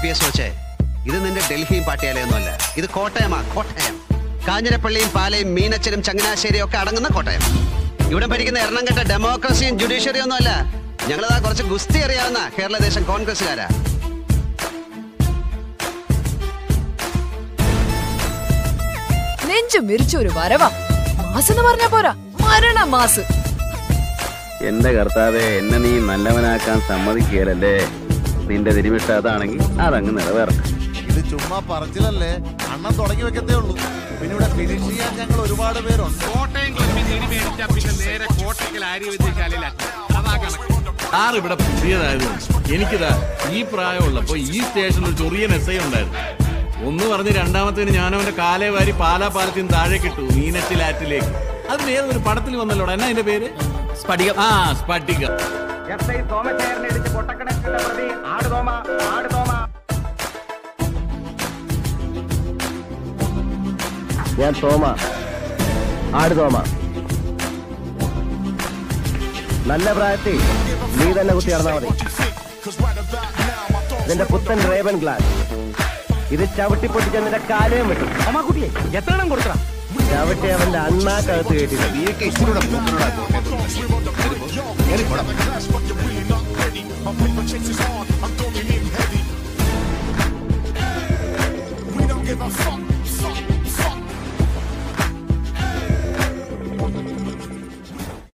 P S വെച്ചേ ഇത് നിന്റെ ഡൽഹിയും പാട്ടിയാലയൊന്നുമല്ല ഇത് കോട്ടയമാ കോട്ടയം കാഞ്ഞിരപ്പള്ളിയും പാലയും മീനച്ചനും ചങ്ങനാശ്ശേരിയും ഒക്കെ അടങ്ങുന്ന കോട്ടയം ഇവിടെ ഭരിക്കുന്ന എറണംകെട്ട ഡെമോക്രസിയും ജുഡീഷ്യറിയും ഒന്നുമല്ല ഞങ്ങളതാ കുറച്ച് ഗുസ്തി അറിയാവുന്ന കേരളദേശം കോൺഗ്രസ്സുകാരാ നെഞ്ചു മിരിച്ച ഒരു വരവാ മാസ് എന്ന് പറഞ്ഞാ പോരാ മരണ മാസ് എന്റെ കർത്താവെ എന്നെ നീ നല്ലവനാക്കാൻ സമ്മതിക്കുകയല്ലേ നിന്റെ തിരുമിഷ്ട അതാണെങ്കിൽ അതങ്ങ് നിറവേറട്ടെ ഇത് ചുമ്മാ പറച്ചിലല്ലേ അണ്ണൻ തുടങ്ങി വെക്കത്തേ ഉള്ളൂ പിന്നെ ഇവിടെ ഫിനിഷ് ചെയ്യാൻ ഞങ്ങൾ ഒരുപാട് പേരുണ്ട് കോട്ടയം ക്ലബിൽ നിന്ന് ഇടി മേടിച്ചാൽ പിന്നെ നേരെ കോട്ടയ്ക്കൽ ആര്യവൈദ്യശാലയിലാക്കി അതാ കണക്ക് സാർ ഇവിടെ പുതിയതായതുകൊണ്ട് എനിക്കിതാ ഈ പ്രായമുള്ളപ്പോ ഈ സ്റ്റേഷനിൽ ഒരു ചൊറിയൻ എസ് ഐ ഉണ്ടായിരുന്നു ഒന്ന് പറഞ്ഞ് രണ്ടാമത്തേന് ഞാനവന്റെ കാലേ വാരി പാലാ പാലത്തിൽ നിന്ന് താഴെ കിട്ടു മീനച്ചിലാറ്റിലേക്ക് അത് ഏതൊരു പടത്തിൽ വന്നല്ലോടാ എന്നാ അതിന്റെ പേര് സ്ഫടികം ആ സ്ഫടികം ഞാൻ തോമ ആട് തോമ നല്ല പ്രായത്തിൽ നീ തന്നെ കുത്തി നടന്നാ മതി ഇതിന്റെ പുത്തൻ റേബൻ ഗ്ലാസ് ഇത് ചവിട്ടി പൊട്ടിച്ച നിന്റെ കാലയും വെട്ടും അമ്മാക്കുട്ടിയെ എത്ര എണ്ണം കൊടുക്കണം ചവിട്ടി അവന്റെ അണ്ണാക്കകത്ത് കേട്ടില്ല നീ